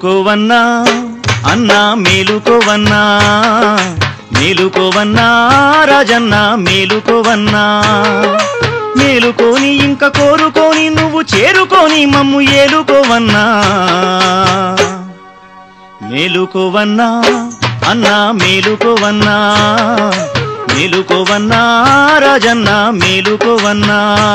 మేలుకోవన్నా అన్నా మేలుకోవన్నా మేలుకోవన్నా రాజన్న మేలుకోవన్నా మేలుకోని ఇంక కోరుకోని నువ్వు చేరుకోని మమ్ము ఏలుకోవన్నా మేలుకోవన్నా అన్నా మేలుకోవన్నా మేలుకోవన్నా రాజన్న మేలుకోవన్నా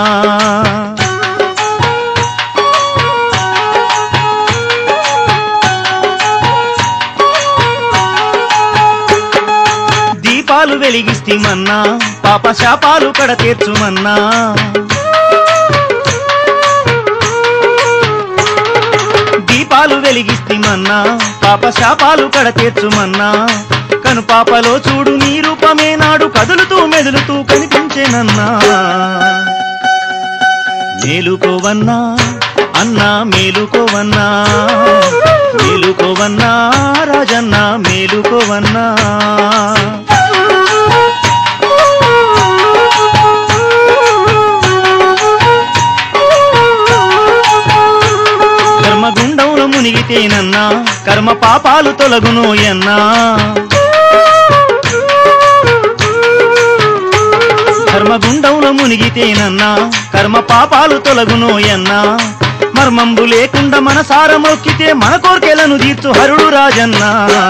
దీపాలు వెలిగిస్తేమన్నా పాప శాపాలు కడ తీర్చుమన్నా దీపాలు వెలిగిస్తేమన్నా పాప శాపాలు కడ తీర్చుమన్నా కను పాపలో చూడు నీ రూపమే నాడు కదులుతూ మెదులుతూ కనిపించేనన్నా మేలుకోవన్నా అన్నా మేలుకోవన్నా మేలుకోవన్నా రాజన్న మేలుకోవన్నా కర్మగుండంలో మునిగితేనన్నా కర్మ పాపాలు తొలగునోయన్నా కర్మగుండంలో మునిగితేనన్నా కర్మ పాపాలు తొలగునోయన్నా మర్మంబు లేకుండా మనసార మొక్కితే మన కోర్కెలను తీర్చు హరుడు రాజన్నా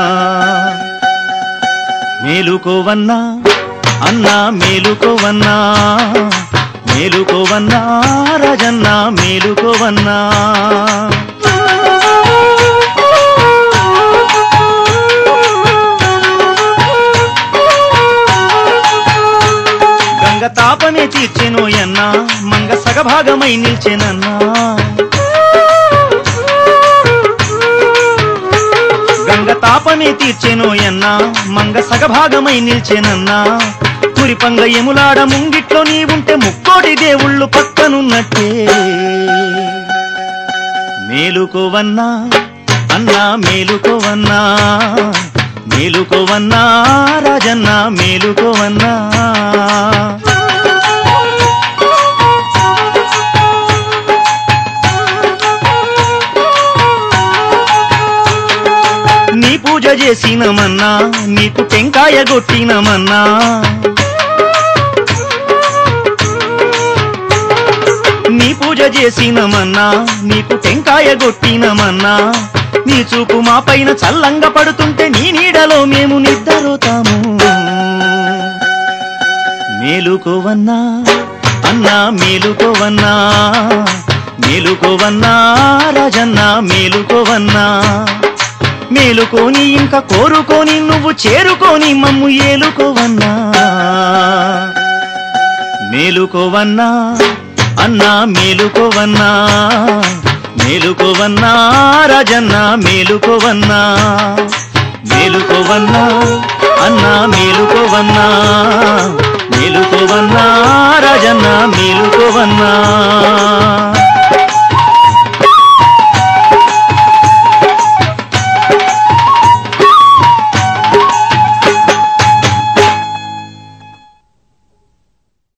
మేలుకోవన్నా అన్నా మేలుకోవన్నా మేలుకోవన్నా రాజన్నా మేలుకోవన్నా గంగ తాపమే తీర్చెనోయన్నా మంగ సగభాగమై నిల్చెనన్నా గంగ తాపమే తీర్చెనోయన్నా మంగ సగభాగమై నిల్చెనన్నా మురిపంగ ఎములాడ ముంగిట్లో నీవుంటే ముక్కోటి దేవుళ్ళు పక్కనున్నట్టే మేలుకోవన్నా అన్నా మేలుకోవన్నా మేలుకోవన్నా రాజన్న మేలుకోవన్నా నీ పూజ చేసినమన్నా నీకు టెంకాయ కొట్టినమన్నా నీ పూజ చేసినమన్నా నీకు టెంకాయ కొట్టినమన్నా నీ చూపు మా పైన చల్లంగా పడుతుంటే నీ నీడలో మేము నిద్రపోతాము మేలుకోవన్నా అన్నా మేలుకోవన్నా మేలుకోవన్నా రాజన్న మేలుకోవన్నా మేలుకోని ఇంకా కోరుకోని నువ్వు చేరుకోని మమ్ము ఏలుకోవన్నా మేలుకోవన్నా అన్నా మేలుకోవన్నా మేలుకోవన్నా రాజన్న మేలుకోవన్నా మేలుకోవన్నా అన్నా మేలుకోవన్నా మేలుకోవన్నా రాజన్న మేలుకోవన్నా